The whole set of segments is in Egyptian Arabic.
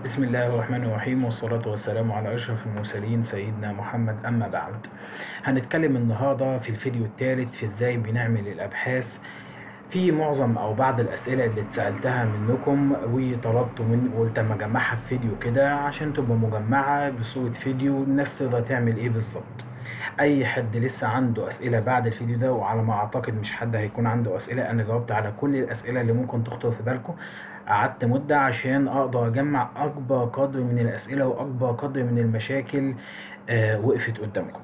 بسم الله الرحمن الرحيم والصلاة والسلام على أشرف المرسلين سيدنا محمد أما بعد هنتكلم النهاردة في الفيديو الثالث في إزاي بنعمل الأبحاث في معظم أو بعض الأسئلة اللي اتسألتها منكم وطلبت من قلت أما أجمعها في فيديو كده عشان تبقى مجمعة بصورة فيديو الناس تقدر تعمل إيه بالظبط أي حد لسه عنده أسئلة بعد الفيديو ده وعلى ما أعتقد مش حد هيكون عنده أسئلة أنا جاوبت على كل الأسئلة اللي ممكن تخطر في بالكم قعدت مدة عشان أقدر أجمع أكبر قدر من الأسئلة وأكبر قدر من المشاكل آه وقفت قدامكم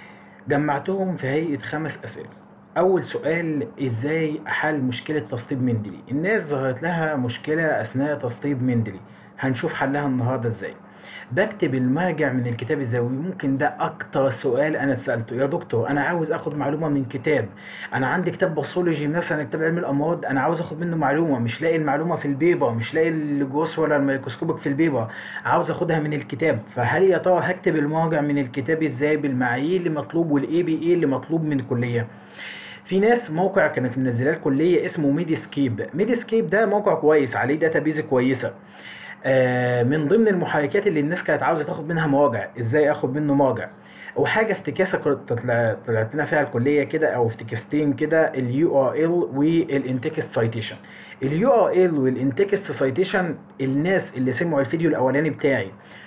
جمعتهم في هيئة خمس أسئلة أول سؤال إزاي أحل مشكلة تسطيب مندلي الناس ظهرت لها مشكلة أثناء تسطيب مندلي هنشوف حلها النهاردة إزاي بكتب المراجع من الكتاب الزاوي ممكن ده اكتر سؤال انا اتسالته يا دكتور انا عاوز اخد معلومه من كتاب انا عندي كتاب باثولوجي مثلا كتاب علم الامراض انا عاوز اخد منه معلومه مش لاقي المعلومه في البيبر مش لاقي الجروس ولا الميكروسكوبك في البيبر عاوز اخدها من الكتاب فهل يا ترى هكتب المراجع من الكتاب ازاي بالمعايير اللي مطلوب والاي بي اي اللي مطلوب من الكليه في ناس موقع كانت منزلاه الكليه اسمه ميديسكيب ميديسكيب ده موقع كويس عليه داتابيز كويسه آه من ضمن المحركات اللي الناس كانت عاوزه تاخد منها مراجع ازاي اخد منه مراجع وحاجه افتكاسه كنت طلعت لنا فيها الكليه كده او افتكاستين كده اليو ار ال والانتكست سايتيشن اليو ار ال والانتكست سايتيشن الناس اللي سمعوا الفيديو الاولاني بتاعي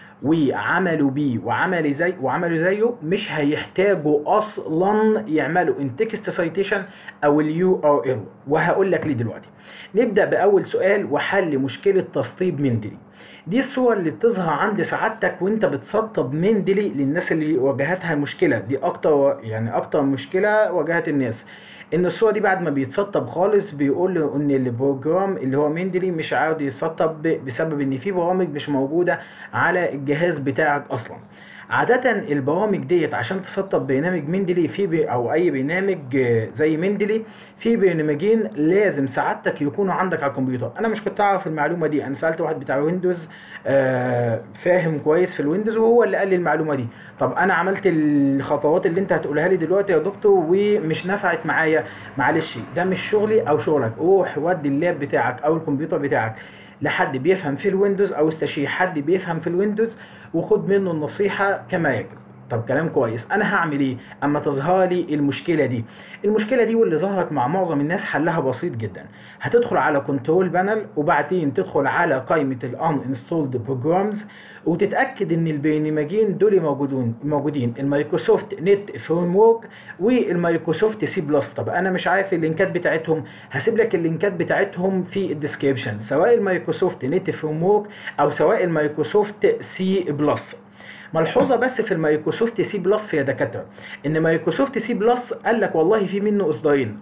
وعملوا بيه وعملوا زي وعملوا زيه مش هيحتاجوا اصلا يعملوا انتكست سايتيشن او اليو ار ال وهقول لك ليه دلوقتي نبدا باول سؤال وحل مشكله تسطيب مندلي دي الصور اللي بتظهر عند سعادتك وانت بتسطب مندلي للناس اللي واجهتها مشكله دي اكتر يعني اكتر مشكله واجهت الناس ان الصوره دي بعد ما بيتسطب خالص بيقول له ان البروجرام اللي هو مندلي مش عاوز يتسطب بسبب ان في برامج مش موجوده على الجهاز بتاعك اصلا عادة البرامج ديت عشان تسطب برنامج مندلي في بي او اي برنامج زي مندلي في برنامجين لازم سعادتك يكونوا عندك على الكمبيوتر انا مش كنت اعرف المعلومه دي انا سالت واحد بتاع ويندوز آه فاهم كويس في الويندوز وهو اللي قال لي المعلومه دي طب انا عملت الخطوات اللي انت هتقولها لي دلوقتي يا دكتور ومش نفعت معايا معلش ده مش شغلي او شغلك روح ودي اللاب بتاعك او الكمبيوتر بتاعك لحد بيفهم في الويندوز او استشير حد بيفهم في الويندوز وخد منه النصيحه كما يجب طب كلام كويس انا هعمل ايه اما تظهر لي المشكله دي المشكله دي واللي ظهرت مع معظم الناس حلها بسيط جدا هتدخل على كنترول بانل وبعدين تدخل على قائمه الان انستولد بروجرامز وتتاكد ان البرنامجين دول موجودين موجودين المايكروسوفت نت فريم ورك والمايكروسوفت سي بلس طب انا مش عارف اللينكات بتاعتهم هسيب لك اللينكات بتاعتهم في الديسكريبشن سواء المايكروسوفت نت فريم ورك او سواء المايكروسوفت سي بلس ملحوظه بس في المايكروسوفت سي بلس يا دكاتره ان مايكروسوفت سي بلس قال لك والله في منه اصدارين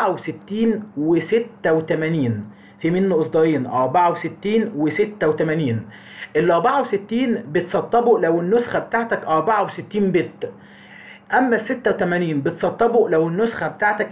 64 و86 في منه اصدارين 64 و86 ال 64 بتسطبه لو النسخه بتاعتك 64 بت اما ال 86 بتسطبه لو النسخه بتاعتك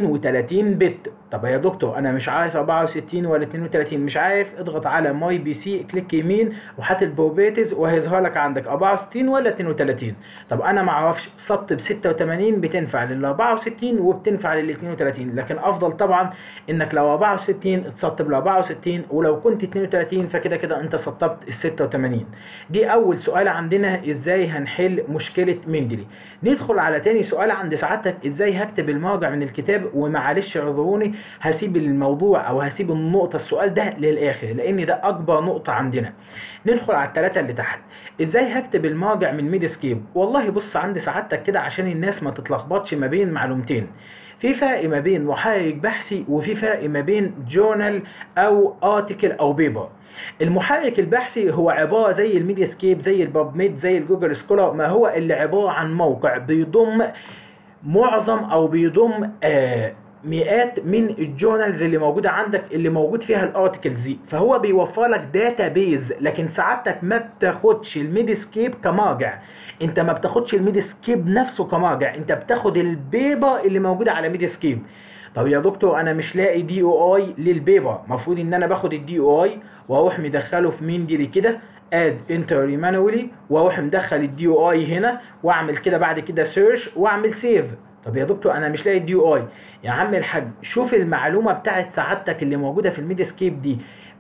32 بت طب يا دكتور انا مش عارف 64 ولا 32 مش عارف اضغط على ماي بي سي كليك يمين وهات البروبيتيز وهيظهر لك عندك 64 ولا 32 طب انا ما اعرفش سطب 86 بتنفع لل 64 وبتنفع لل 32 لكن افضل طبعا انك لو 64 تسطب ل 64 ولو كنت 32 فكده كده انت سطبت ال 86 دي اول سؤال عندنا ازاي هنحل مشكله مندلي ندخل على تاني سؤال عند سعادتك ازاي هكتب المرجع من الكتاب ومعلش اعذروني هسيب الموضوع او هسيب النقطه السؤال ده للاخر لان ده اكبر نقطه عندنا ندخل على الثلاثه اللي تحت ازاي هكتب المرجع من ميدسكيب والله بص عند سعادتك كده عشان الناس ما تتلخبطش ما بين معلومتين في فرق ما بين محرك بحثي وفي فرق ما بين جورنال او ارتكل او بيبر المحرك البحثي هو عباره زي الميديا سكيب زي الباب ميد زي الجوجل سكولر ما هو اللي عباره عن موقع بيضم معظم او بيضم آه مئات من الجورنالز اللي موجوده عندك اللي موجود فيها الارتكلز دي فهو بيوفر لك داتا بيز لكن سعادتك ما بتاخدش الميدسكيب كمرجع انت ما بتاخدش الميدسكيب نفسه كمرجع انت بتاخد البيبر اللي موجوده على ميدسكيب طب يا دكتور انا مش لاقي دي او اي للبيبر المفروض ان انا باخد الدي او اي واروح مدخله في مندلي كده اد انتري مانوالي واروح مدخل الدي او اي هنا واعمل كده بعد كده سيرش واعمل سيف طب يا دكتور انا مش لاقي الدي او اي يا عم الحاج شوف المعلومه بتاعت سعادتك اللي موجوده في الميديسكيب دي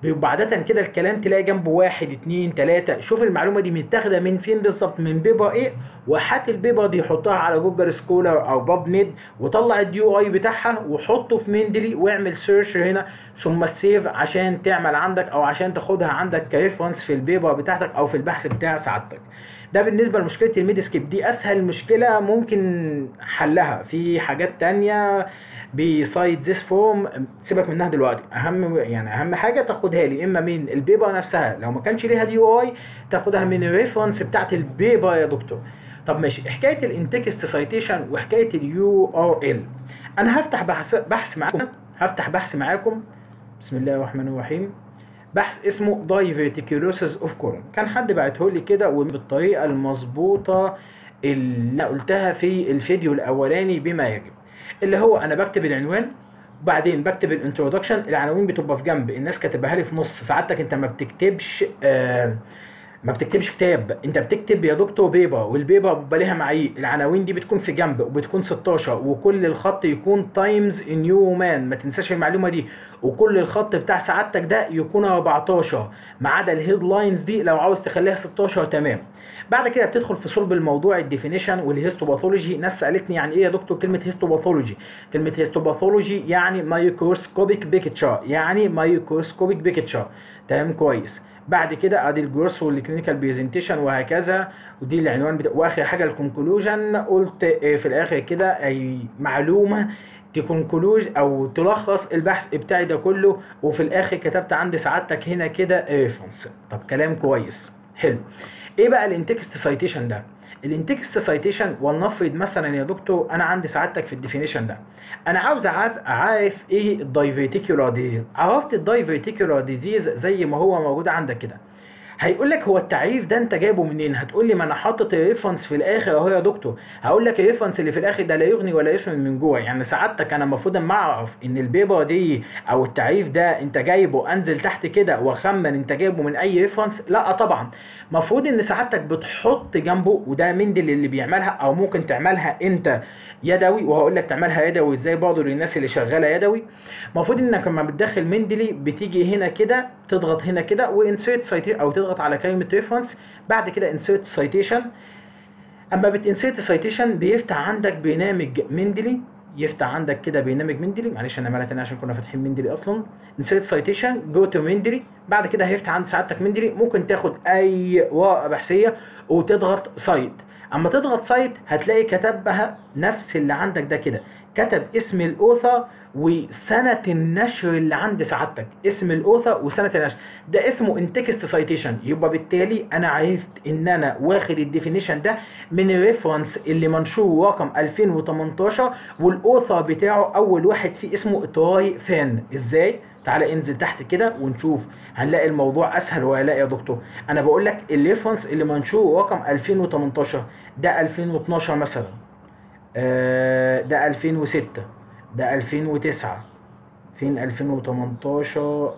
بيبقى عادة كده الكلام تلاقي جنبه واحد اتنين تلاتة شوف المعلومة دي متاخدة من فين بالظبط من بيبر ايه وهات البيبر دي حطها على جوجل سكولر او باب ميد وطلع الديو اي بتاعها وحطه في مندلي واعمل سيرش هنا ثم السيف عشان تعمل عندك او عشان تاخدها عندك كريفرنس في البيبر بتاعتك او في البحث بتاع سعادتك ده بالنسبه لمشكله الميدسكيب دي اسهل مشكله ممكن حلها في حاجات تانية بسايد ذيس فورم سيبك منها دلوقتي اهم يعني اهم حاجه تاخدها لي اما من البيبر نفسها لو ما كانش ليها دي اي تاخدها من الريفرنس بتاعت البيبر يا دكتور طب ماشي حكايه الانتكست سايتيشن وحكايه اليو ار ال انا هفتح بحث بحث معاكم هفتح بحث معاكم بسم الله الرحمن الرحيم بحث اسمه diverticulosis اوف كولون كان حد بعته لي كده وبالطريقه المظبوطه اللي أنا قلتها في الفيديو الاولاني بما يجب اللي هو انا بكتب العنوان وبعدين بكتب الانترودكشن العناوين بتبقى في جنب الناس كاتبها لي في نص سعادتك انت ما بتكتبش آه ما بتكتبش كتاب انت بتكتب يا دكتور بيبر والبيبر بيبقى ليها معايير العناوين دي بتكون في جنب وبتكون 16 وكل الخط يكون تايمز نيو مان ما تنساش المعلومه دي وكل الخط بتاع سعادتك ده يكون 14 ما عدا الهيدلاينز دي لو عاوز تخليها 16 تمام بعد كده بتدخل في صلب الموضوع الديفينيشن والهيستوباثولوجي ناس سالتني يعني ايه يا دكتور كلمه هيستوباثولوجي كلمه هيستوباثولوجي يعني مايكروسكوبيك بيكتشر يعني مايكروسكوبيك بيكتشر تمام كويس بعد كده ادي الجروس والكلينيكال برزنتيشن وهكذا ودي العنوان بتا... واخر حاجه الكونكلوجن قلت في الاخر كده اي معلومه تكونكلوج او تلخص البحث بتاعي ده كله وفي الاخر كتبت عند سعادتك هنا كده ريفرنس طب كلام كويس حلو ايه بقى الانتكست سايتيشن ده الانتكست سايتيشن ولنفرض مثلا يا دكتور انا عندي سعادتك في الديفينيشن ده انا عاوز اعرف اعرف ايه الدايفرتيكولار ديزيز عرفت الدايفرتيكولار ديزيز زي ما هو موجود عندك كده هيقول لك هو التعريف ده انت جايبه منين هتقول لي ما انا حاطط الريفرنس في الاخر اهو يا دكتور هقول لك الريفرنس اللي في الاخر ده لا يغني ولا يسمن من جوه يعني سعادتك انا المفروض اما اعرف ان البيبر دي او التعريف ده انت جايبه انزل تحت كده واخمن انت جايبه من اي ريفرنس لا طبعا المفروض ان سعادتك بتحط جنبه وده مندل اللي بيعملها او ممكن تعملها انت يدوي وهقول لك تعملها يدوي ازاي برضه للناس اللي شغاله يدوي المفروض انك لما بتدخل مندلي بتيجي هنا كده تضغط هنا كده وانسيرت سايتيشن او تضغط على كلمه ريفرنس بعد كده انسيرت سايتيشن اما بتنسيرت سايتيشن بيفتح عندك برنامج مندلي يفتح عندك كده برنامج مندلي معلش انا عملها تاني عشان كنا فاتحين مندلي اصلا انسيرت سايتيشن جو تو مندلي بعد كده هيفتح عند سعادتك مندلي ممكن تاخد اي ورقه بحثيه وتضغط سايت اما تضغط سايت هتلاقي كتبها نفس اللي عندك ده كده كتب اسم الاوثر وسنه النشر اللي عند سعادتك اسم الاوثر وسنه النشر ده اسمه انتكست سايتيشن يبقى بالتالي انا عرفت ان انا واخد الديفينيشن ده من الريفرنس اللي منشور رقم 2018 والاوثر بتاعه اول واحد فيه اسمه تراي فان ازاي تعالى انزل تحت كده ونشوف هنلاقي الموضوع اسهل ولا لا يا دكتور انا بقول لك الريفرنس اللي منشور رقم 2018 ده 2012 مثلا آه ده 2006 ده 2009 فين 2018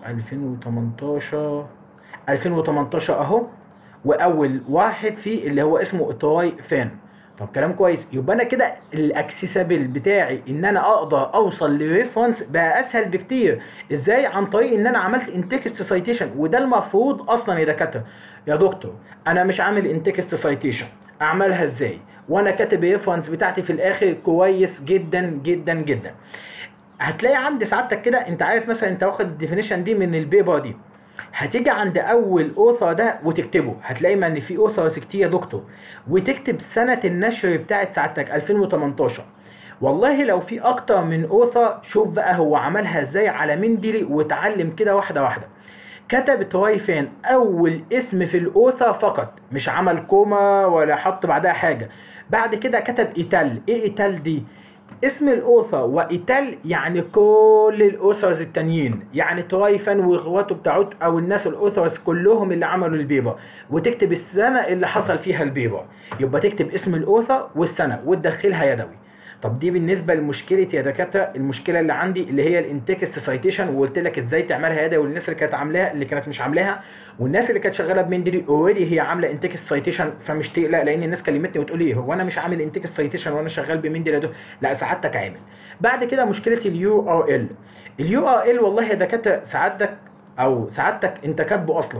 2018 2018 اهو واول واحد فيه اللي هو اسمه تراي فان طب كلام كويس يبقى انا كده الاكسسبل بتاعي ان انا اقدر اوصل لريفرنس بقى اسهل بكتير ازاي عن طريق ان انا عملت انتكست سايتيشن وده المفروض اصلا يا دكاتره يا دكتور انا مش عامل انتكست سايتيشن اعملها ازاي وانا كاتب الريفرنس بتاعتي في الاخر كويس جدا جدا جدا هتلاقي عند سعادتك كده انت عارف مثلا انت واخد الديفينيشن دي من البيبر دي هتيجي عند اول اوثر ده وتكتبه هتلاقي ما ان في اوثرز كتير يا دكتور وتكتب سنه النشر بتاعت سعادتك 2018 والله لو في اكتر من اوثر شوف بقى هو عملها ازاي على مندلي واتعلم كده واحده واحده كتب توايفان اول اسم في الاوثر فقط مش عمل كوما ولا حط بعدها حاجه بعد كده كتب ايتال ايه ايتال دي اسم الاوثر وايتال يعني كل الاوثرز التانيين يعني ترايفن واخواته بتاعت او الناس الاوثرز كلهم اللي عملوا البيبر وتكتب السنه اللي حصل فيها البيبر يبقى تكتب اسم الاوثر والسنه وتدخلها يدوي طب دي بالنسبه لمشكله يا دكاتره المشكله اللي عندي اللي هي الانتكست سايتيشن وقلت لك ازاي تعملها يدوي والناس اللي كانت عاملاها اللي كانت مش عاملاها والناس اللي كانت شغاله بمندري اوريدي هي عامله انتكست سايتيشن فمش تقلق لان الناس كلمتني وتقول لي هو انا مش عامل انتكست سايتيشن وانا شغال بمندري ده لا سعادتك عامل بعد كده مشكله اليو ار ال اليو ار ال والله يا دكاتره سعادتك او سعادتك انت كاتبه اصلا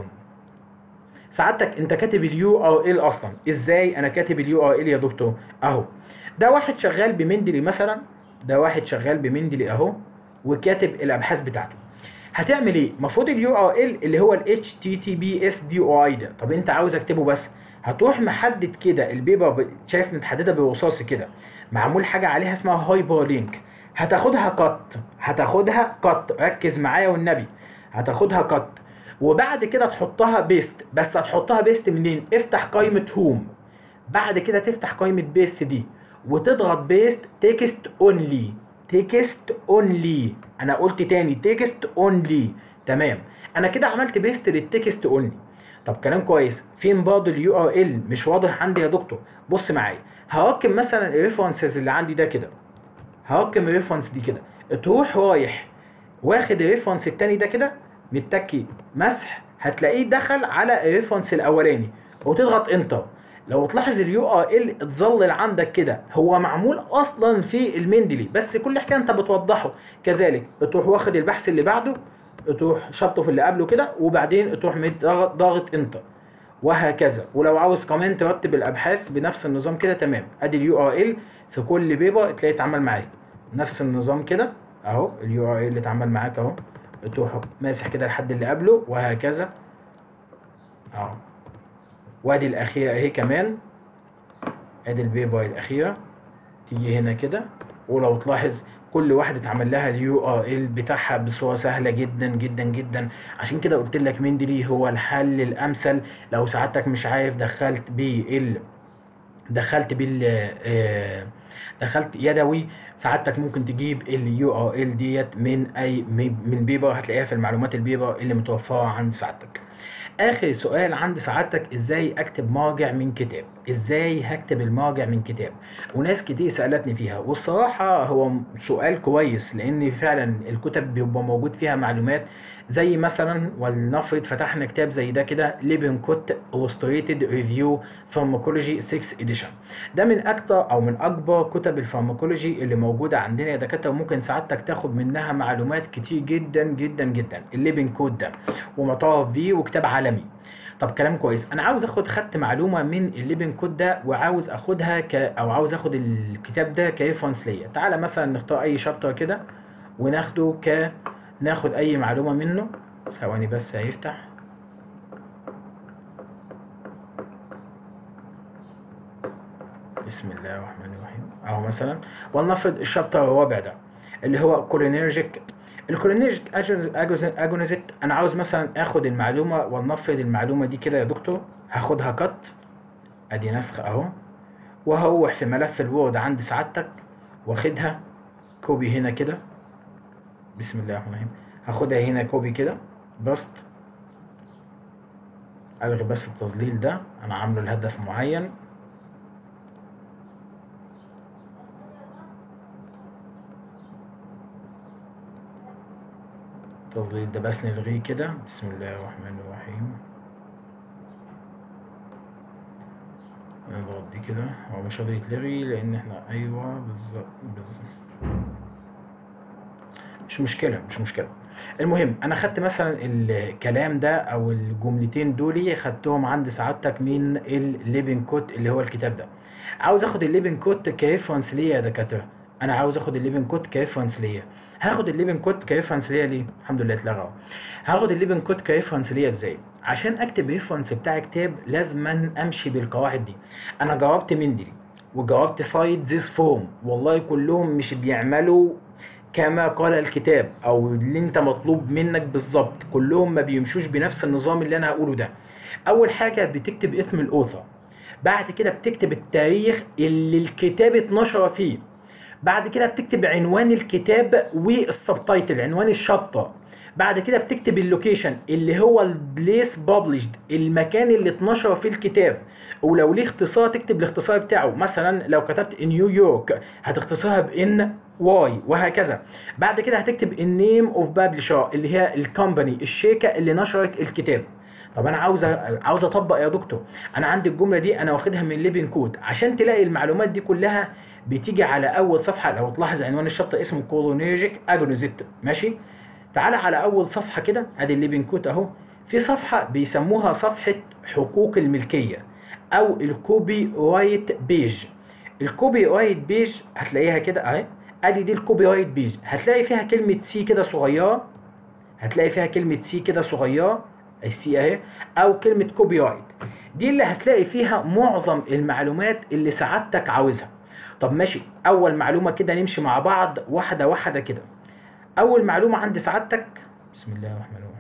سعادتك انت كاتب اليو ار ال اصلا ازاي انا كاتب اليو ار ال يا دكتور اهو ده واحد شغال بمندلي مثلا ده واحد شغال بمندلي اهو وكاتب الابحاث بتاعته هتعمل ايه المفروض اليو ار ال اللي هو ال اتش تي تي بي اس دي او اي ده طب انت عاوز اكتبه بس هتروح محدد كده البيبر ب- شايف متحدده برصاص كده معمول حاجه عليها اسمها هايبر لينك هتاخدها قط هتاخدها قط ركز معايا والنبي هتاخدها قط وبعد كده تحطها بيست بس هتحطها بيست منين افتح قائمه هوم بعد كده تفتح قائمه بيست دي وتضغط بيست تكست اونلي تكست اونلي انا قلت تاني تكست اونلي تمام انا كده عملت بيست للتكست اونلي طب كلام كويس فين برضه اليو ار ال مش واضح عندي يا دكتور بص معايا هركب مثلا الريفرنسز اللي عندي ده كده هركب الريفرنس دي كده تروح رايح واخد الريفرنس التاني ده كده متكي مسح هتلاقيه دخل على الريفرنس الاولاني وتضغط انتر لو تلاحظ اليو ار ال اتظلل عندك كده هو معمول اصلا في المندلي بس كل حكايه انت بتوضحه كذلك تروح واخد البحث اللي بعده تروح شابطه في اللي قبله كده وبعدين تروح مد- ضاغط ضاغط انتر وهكذا ولو عاوز كمان ترتب الابحاث بنفس النظام كده تمام ادي اليو ار ال في كل بيبر تلاقي اتعمل معاك نفس النظام كده اهو اليو ار ال اللي اتعمل معاك اهو تروح ماسح كده لحد اللي قبله وهكذا اهو وادي الاخيره اهي كمان ادي البيبر الاخيره تيجي هنا كده ولو تلاحظ كل واحده اتعمل لها اليو ار ال بتاعها بصوره سهله جدا جدا جدا عشان كده قلت لك مندلي هو الحل الامثل لو سعادتك مش عارف دخلت بال دخلت بال آه، دخلت يدوي سعادتك ممكن تجيب اليو ار ال ديت من اي من بيبر هتلاقيها في المعلومات البيبر اللي متوفره عند سعادتك اخر سؤال عند سعادتك ازاي اكتب مرجع من كتاب ازاي هكتب المرجع من كتاب وناس كتير سالتني فيها والصراحه هو سؤال كويس لان فعلا الكتب بيبقى موجود فيها معلومات زي مثلا ولنفرض فتحنا كتاب زي ده كده ليبن كوت illustrated ريفيو فارماكولوجي 6 اديشن ده من اكتر او من اكبر كتب الفارماكولوجي اللي موجوده عندنا يا دكاتره ممكن سعادتك تاخد منها معلومات كتير جدا جدا جدا الليبن كود ده ومعترف بيه وكتاب عالمي طب كلام كويس انا عاوز اخد خدت معلومه من الليبن كود ده وعاوز اخدها ك او عاوز اخد الكتاب ده كريفرنس ليا تعالى مثلا نختار اي شابتر كده وناخده ك ناخد اي معلومه منه ثواني بس هيفتح بسم الله الرحمن الرحيم اهو مثلا ولنفرض الشابتر الرابع ده اللي هو كولينرجيك الكولينرجيك اجونيزيت انا عاوز مثلا اخد المعلومه ولنفرض المعلومه دي كده يا دكتور هاخدها كت ادي نسخ اهو وهروح في ملف الوورد عند سعادتك واخدها كوبي هنا كده بسم الله الرحمن الرحيم هاخدها هنا كوبي كده بسط الغي بس التظليل ده انا عامله لهدف معين التظليل ده بس نلغيه كده بسم الله الرحمن الرحيم نضغط دي كده هو مش راضي يتلغي لان احنا ايوه بالظبط بالظبط مش مشكلة مش مشكلة المهم انا خدت مثلا الكلام ده او الجملتين دول خدتهم عند سعادتك من الليبن كوت اللي هو الكتاب ده عاوز اخد الليبن كوت كريفرنس ليا يا دكاترة انا عاوز اخد الليبن كوت كريفرنس ليا هاخد الليبن كوت كريفرنس ليا ليه الحمد لله اتلغى اهو. هاخد الليبن كوت كريفرنس ليا ازاي عشان اكتب ريفرنس بتاع كتاب لازما امشي بالقواعد دي انا جربت مندلي وجربت سايت ذيس فورم والله كلهم مش بيعملوا كما قال الكتاب او اللي انت مطلوب منك بالظبط كلهم ما بيمشوش بنفس النظام اللي انا هقوله ده اول حاجه بتكتب اسم الاوثر بعد كده بتكتب التاريخ اللي الكتاب اتنشر فيه بعد كده بتكتب عنوان الكتاب والسبتايتل عنوان الشابتر بعد كده بتكتب اللوكيشن اللي هو البليس بابلشد المكان اللي اتنشر فيه الكتاب ولو ليه اختصار تكتب الاختصار بتاعه مثلا لو كتبت نيويورك هتختصرها بان واي وهكذا بعد كده هتكتب النيم اوف بابلشر اللي هي الكومباني الشركه اللي نشرت الكتاب طب انا عاوز عاوز اطبق يا دكتور انا عندي الجمله دي انا واخدها من ليبن كود عشان تلاقي المعلومات دي كلها بتيجي على اول صفحه لو تلاحظ عنوان الشابتر اسمه كولونيرجيك اجونيزيت ماشي تعالى على اول صفحه كده ادي الليفنج كود اهو في صفحه بيسموها صفحه حقوق الملكيه او الكوبي رايت بيج الكوبي رايت بيج هتلاقيها كده اهي ادي دي الكوبي رايت بيج هتلاقي فيها كلمه سي كده صغيره هتلاقي فيها كلمه سي كده صغيره السي اهي او كلمه كوبي رايت دي اللي هتلاقي فيها معظم المعلومات اللي سعادتك عاوزها طب ماشي اول معلومه كده نمشي مع بعض واحده واحده كده اول معلومه عند سعادتك بسم الله الرحمن الرحيم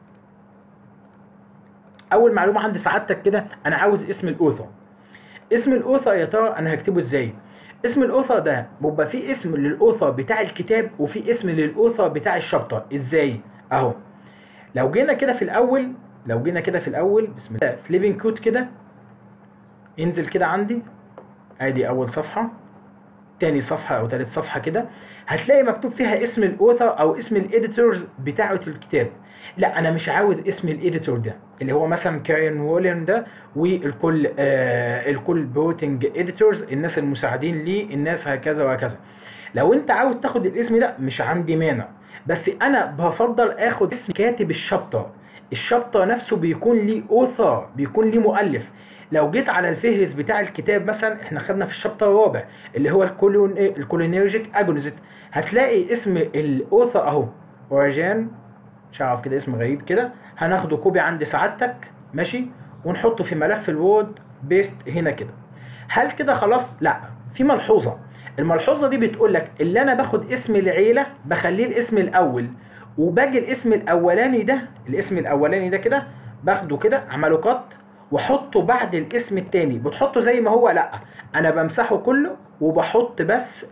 اول معلومه عند سعادتك كده انا عاوز اسم الاوثر اسم الاوثر يا ترى انا هكتبه ازاي اسم الاوثر ده بيبقى فيه اسم للاوثر بتاع الكتاب وفي اسم للاوثر بتاع الشابتر ازاي اهو لو جينا كده في الاول لو جينا كده في الاول بسم الله في ليفنج كود كده انزل كده عندي ادي اول صفحه تاني صفحه او تالت صفحه كده هتلاقي مكتوب فيها اسم الاوثر او اسم الاديتورز بتاعه الكتاب لا انا مش عاوز اسم الاديتور ده اللي هو مثلا كارين وولن ده والكل آه الكل بوتنج اديتورز الناس المساعدين ليه الناس هكذا وهكذا لو انت عاوز تاخد الاسم ده مش عندي مانع بس انا بفضل اخد اسم كاتب الشابتر الشابتر نفسه بيكون ليه اوثر بيكون ليه مؤلف لو جيت على الفهرس بتاع الكتاب مثلا احنا خدنا في الشابتر الرابع اللي هو الكولون الكولينيرجيك اجونيزيت هتلاقي اسم الاوثر اهو اوريجين مش عارف كده اسم غريب كده هناخده كوبي عند سعادتك ماشي ونحطه في ملف الوورد بيست هنا كده هل كده خلاص لا في ملحوظه الملحوظه دي بتقول لك اللي انا باخد اسم العيله بخليه الاسم الاول وباجي الاسم الاولاني ده الاسم الاولاني ده كده باخده كده اعمله قط واحطه بعد الاسم التاني بتحطه زي ما هو لا انا بمسحه كله وبحط بس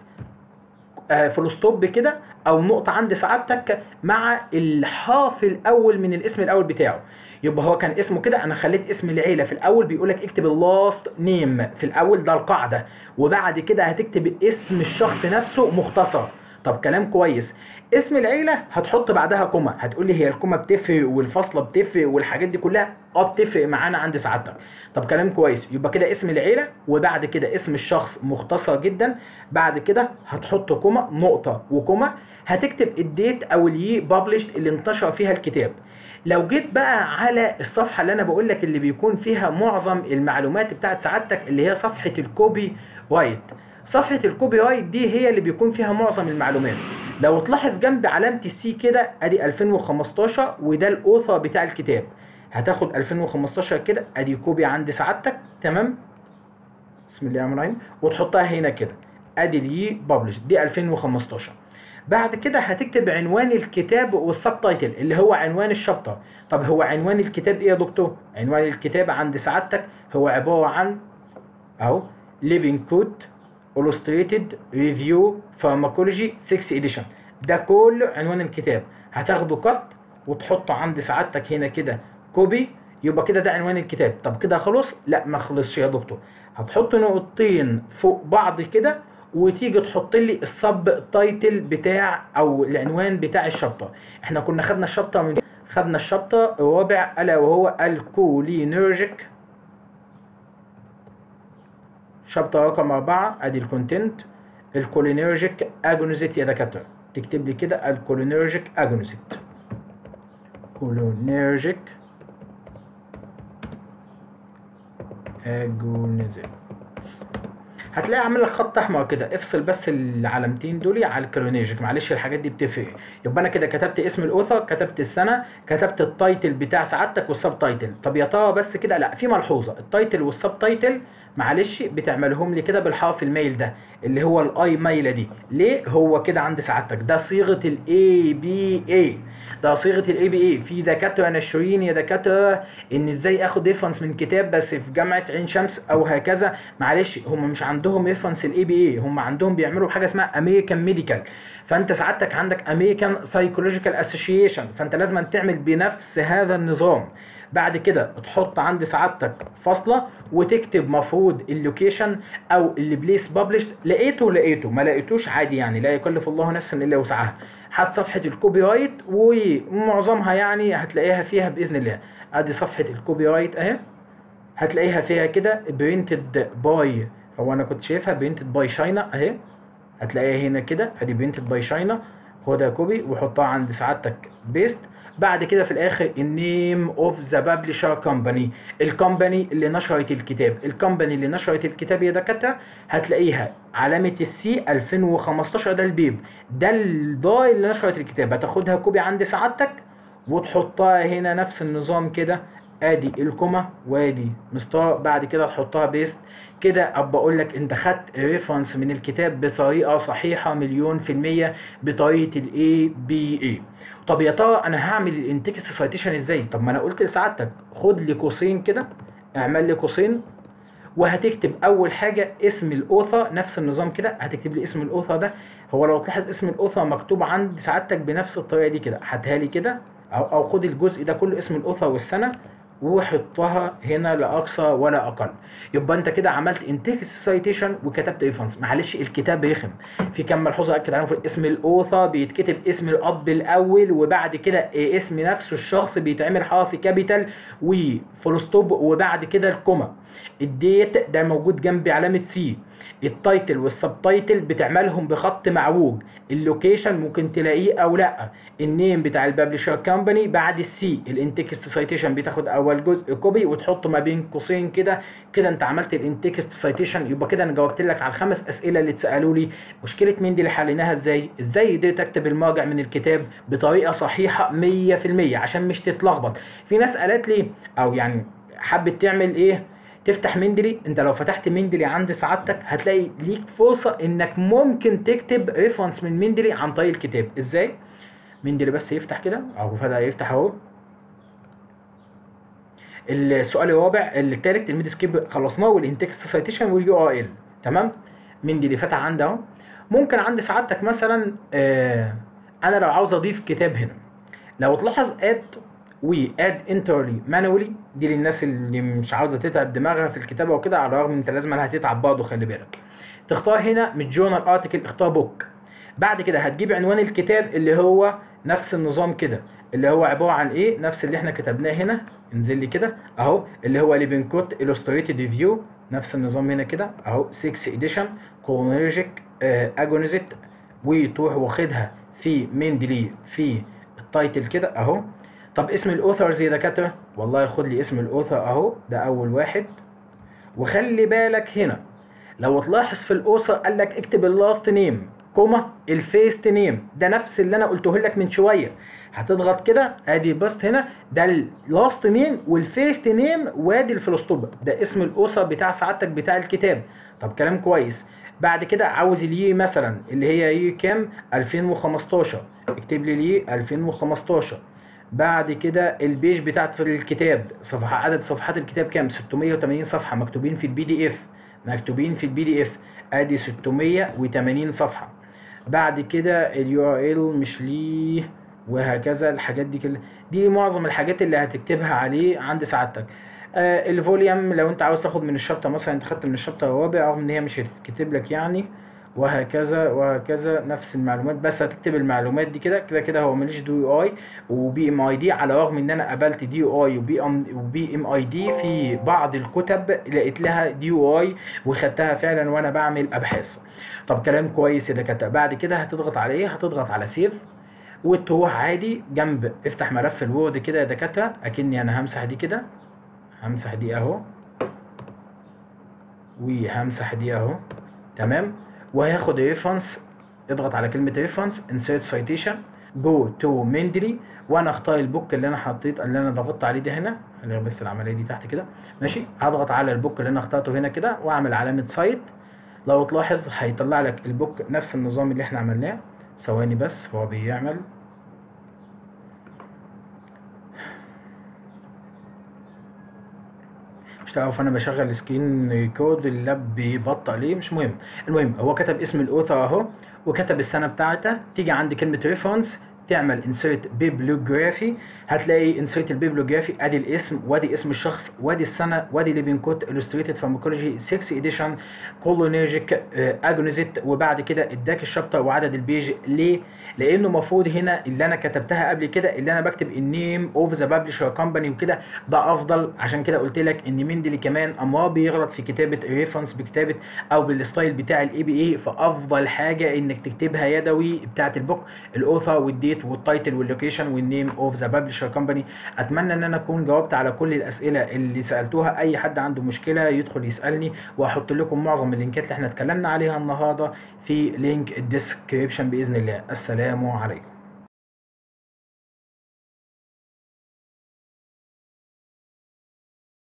فول ستوب كده او نقطه عند سعادتك مع الحرف الاول من الاسم الاول بتاعه يبقى هو كان اسمه كده انا خليت اسم العيله في الاول بيقول لك اكتب اللاست نيم في الاول ده القاعده وبعد كده هتكتب اسم الشخص نفسه مختصر طب كلام كويس اسم العيله هتحط بعدها كوما هتقول لي هي الكوما بتفرق والفاصله بتفرق والحاجات دي كلها اه بتفرق معانا عند سعادتك طب كلام كويس يبقى كده اسم العيله وبعد كده اسم الشخص مختصر جدا بعد كده هتحط كوما نقطه وكوما هتكتب الديت او اليي بابلشد اللي انتشر فيها الكتاب لو جيت بقى على الصفحه اللي انا بقول لك اللي بيكون فيها معظم المعلومات بتاعت سعادتك اللي هي صفحه الكوبي رايت صفحه الكوبي رايت دي هي اللي بيكون فيها معظم المعلومات لو تلاحظ جنب علامه السي كده ادي 2015 وده الاوثر بتاع الكتاب هتاخد 2015 كده ادي كوبي عند سعادتك تمام بسم الله الرحمن الرحيم وتحطها هنا كده ادي اليي ببلش دي 2015 بعد كده هتكتب عنوان الكتاب والسب تايتل اللي هو عنوان الشابتر طب هو عنوان الكتاب ايه يا دكتور عنوان الكتاب عند سعادتك هو عباره عن اهو living code illustrated review pharmacology 6 edition ده كله عنوان الكتاب هتاخده قط وتحطه عند سعادتك هنا كده كوبي يبقى كده ده عنوان الكتاب طب كده خلص لا ما خلصش يا دكتور هتحط نقطتين فوق بعض كده وتيجي تحط لي السب تايتل بتاع او العنوان بتاع الشابتر احنا كنا خدنا الشابتر من خدنا الشابتر الرابع الا وهو الكولينرجيك شابتر رقم أربعة أدي الكونتنت الكولينرجيك أجونيزيت يا دكاترة تكتب لي كده الكولينرجيك أجونيزيت كولينرجيك أجونيزيت هتلاقي عامل لك خط احمر كده افصل بس العلامتين دول على الكولينرجيك معلش الحاجات دي بتفرق يبقى انا كده كتبت اسم الاوثر كتبت السنه كتبت التايتل بتاع سعادتك والسب تايتل طب يا ترى بس كده لا في ملحوظه التايتل والسب تايتل معلش بتعملهم لي كده بالحرف الميل ده اللي هو الاي ميله دي ليه هو كده عند سعادتك ده صيغه الاي بي اي ده صيغه الاي بي اي في دكاتره ناشرين يا دكاتره ان ازاي اخد ريفرنس من كتاب بس في جامعه عين شمس او هكذا معلش هم مش عندهم ريفرنس الاي بي اي هم عندهم بيعملوا حاجه اسمها امريكان ميديكال فانت سعادتك عندك امريكان سايكولوجيكال اسوشيشن فانت لازم تعمل بنفس هذا النظام بعد كده تحط عند سعادتك فاصله وتكتب مفروض اللوكيشن او اللي بليس بابلش لقيته لقيته ما لقيتوش عادي يعني لا يكلف الله نفسا الا وسعها هات صفحه الكوبي رايت ومعظمها يعني هتلاقيها فيها باذن الله ادي صفحه الكوبي رايت اهي هتلاقيها فيها كده برينتد باي هو انا كنت شايفها برينتد باي شاينا اهي هتلاقيها هنا كده ادي برينتد باي شاينا خدها كوبي وحطها عند سعادتك بيست بعد كده في الاخر النيم اوف ذا بابليشر كومباني الكومباني اللي نشرت الكتاب الكومباني اللي نشرت الكتاب يا دكاتره هتلاقيها علامه السي 2015 ده البيب ده الضاي اللي نشرت الكتاب هتاخدها كوبي عند سعادتك وتحطها هنا نفس النظام كده ادي الكوما وادي مستار بعد كده تحطها بيست كده ابقى اقول لك انت خدت ريفرنس من الكتاب بطريقه صحيحه مليون في الميه بطريقه الاي بي اي طب يا ترى انا هعمل الانتكست سايتيشن ازاي طب ما انا قلت لسعادتك خد لي قوسين كده اعمل لي قوسين وهتكتب اول حاجه اسم الاوثر نفس النظام كده هتكتب لي اسم الاوثر ده هو لو تلاحظ اسم الاوثر مكتوب عند سعادتك بنفس الطريقه دي كده هاتها لي كده او او خد الجزء ده كله اسم الاوثر والسنه وحطها هنا لا اقصى ولا اقل يبقى انت كده عملت انتكست سايتيشن وكتبت ريفرنس معلش الكتاب رخم في كم ملحوظه اكد عليهم في اسم الاوثر بيتكتب اسم الاب الاول وبعد كده اسم نفسه الشخص بيتعمل حرف كابيتال وفول ستوب وبعد كده الكوما الديت ده موجود جنب علامه سي التايتل والسب تايتل بتعملهم بخط معوج اللوكيشن ممكن تلاقيه او لا النيم بتاع الببلشر كومباني بعد السي الانتكست سايتيشن بتاخد اول جزء كوبي وتحطه ما بين قوسين كده كده انت عملت الانتكست سايتيشن يبقى كده انا جاوبت لك على الخمس اسئله اللي اتسالوا لي مشكله مين دي اللي حليناها ازاي ازاي قدرت اكتب المراجع من الكتاب بطريقه صحيحه 100% عشان مش تتلخبط في ناس قالت لي او يعني حبت تعمل ايه تفتح مندلي انت لو فتحت مندلي عند سعادتك هتلاقي ليك فرصه انك ممكن تكتب ريفرنس من مندلي عن طريق الكتاب ازاي مندلي بس يفتح كده اهو فدا يفتح اهو السؤال الرابع الثالث الميد سكيب خلصناه والانتكست سايتيشن واليو ار ال تمام مندلي فتح عندي اهو ممكن عند سعادتك مثلا آه انا لو عاوز اضيف كتاب هنا لو تلاحظ اد واد انترلي مانولي دي للناس اللي مش عاوزه تتعب دماغها في الكتابه وكده على الرغم ان انت لازم هتتعب برضه خلي بالك تختار هنا من جورنال ارتكل اختار بوك بعد كده هتجيب عنوان الكتاب اللي هو نفس النظام كده اللي هو عباره عن ايه نفس اللي احنا كتبناه هنا انزل لي كده اهو اللي هو ليبنكوت illustrated ريفيو نفس النظام هنا كده اهو 6 اديشن كرونولوجيك اجونيزيت وتروح واخدها في مندلي في التايتل كده اهو طب اسم الاوثرز يا دكاتره والله خد لي اسم الاوثر اهو ده اول واحد وخلي بالك هنا لو تلاحظ في الاوثر قال لك اكتب اللاست نيم كوما الفيست نيم ده نفس اللي انا قلته لك من شويه هتضغط كده ادي باست هنا ده اللاست نيم والفيست نيم وادي الفلوستوب ده اسم الاوثر بتاع سعادتك بتاع الكتاب طب كلام كويس بعد كده عاوز اليي مثلا اللي هي يي كام 2015 اكتب لي لي 2015 بعد كده البيج بتاعت الكتاب صفحة عدد صفحات الكتاب كام 680 صفحة مكتوبين في البي دي اف مكتوبين في البي دي اف ادي 680 صفحة بعد كده اليو ار ال مش ليه وهكذا الحاجات دي كلها دي معظم الحاجات اللي هتكتبها عليه عند سعادتك آه الفوليوم لو انت عاوز تاخد من الشابتر مثلا انت خدت من الشابتر الرابع رغم ان هي مش هتتكتب لك يعني وهكذا وهكذا نفس المعلومات بس هتكتب المعلومات دي كده كده كده هو ماليش دي اي وبي ام اي دي على الرغم ان انا قبلت دي اي وبي ام وبي ام اي دي في بعض الكتب لقيت لها دي اي وخدتها فعلا وانا بعمل ابحاث طب كلام كويس يا دكاتره بعد كده هتضغط على ايه هتضغط على سيف وتروح عادي جنب افتح ملف الوورد كده يا دكاتره اكني انا همسح دي كده همسح دي اهو وهمسح دي اهو تمام وهياخد ريفرنس اضغط على كلمة ريفرنس insert citation go to مندلي وانا اختار البوك اللي انا حطيت اللي انا ضغطت عليه ده هنا اللي بس العملية دي تحت كده ماشي هضغط على البوك اللي انا اخترته هنا كده واعمل علامة سايت لو تلاحظ هيطلع لك البوك نفس النظام اللي احنا عملناه ثواني بس هو بيعمل مش تعرف انا بشغل سكرين كود اللاب بيبطأ ليه مش مهم المهم هو كتب اسم الاوثر اهو وكتب السنه بتاعته تيجي عند كلمه ريفرنس تعمل انسيرت بيبلوجرافي هتلاقي انسيرت البيبلوجرافي ادي الاسم وادي اسم الشخص وادي السنه وادي ليبنكوت illustrated pharmacology 6 اديشن كولونيرجيك اجونيزيت وبعد كده اداك الشابتر وعدد البيج ليه؟ لانه المفروض هنا اللي انا كتبتها قبل كده اللي انا بكتب النيم اوف ذا ببلشر كومباني وكده ده افضل عشان كده قلت لك ان مندلي كمان اما بيغلط في كتابه ريفرنس بكتابه او بالستايل بتاع الاي بي اي فافضل حاجه انك تكتبها يدوي بتاعه البوك الاوثر والديت والتايتل واللوكيشن والنيم اوف ذا ببلشر كومباني اتمنى ان انا اكون جاوبت على كل الاسئله اللي سالتوها اي حد عنده مشكله يدخل يسالني واحط لكم معظم اللينكات اللي احنا اتكلمنا عليها النهارده في لينك الديسكريبشن باذن الله السلام عليكم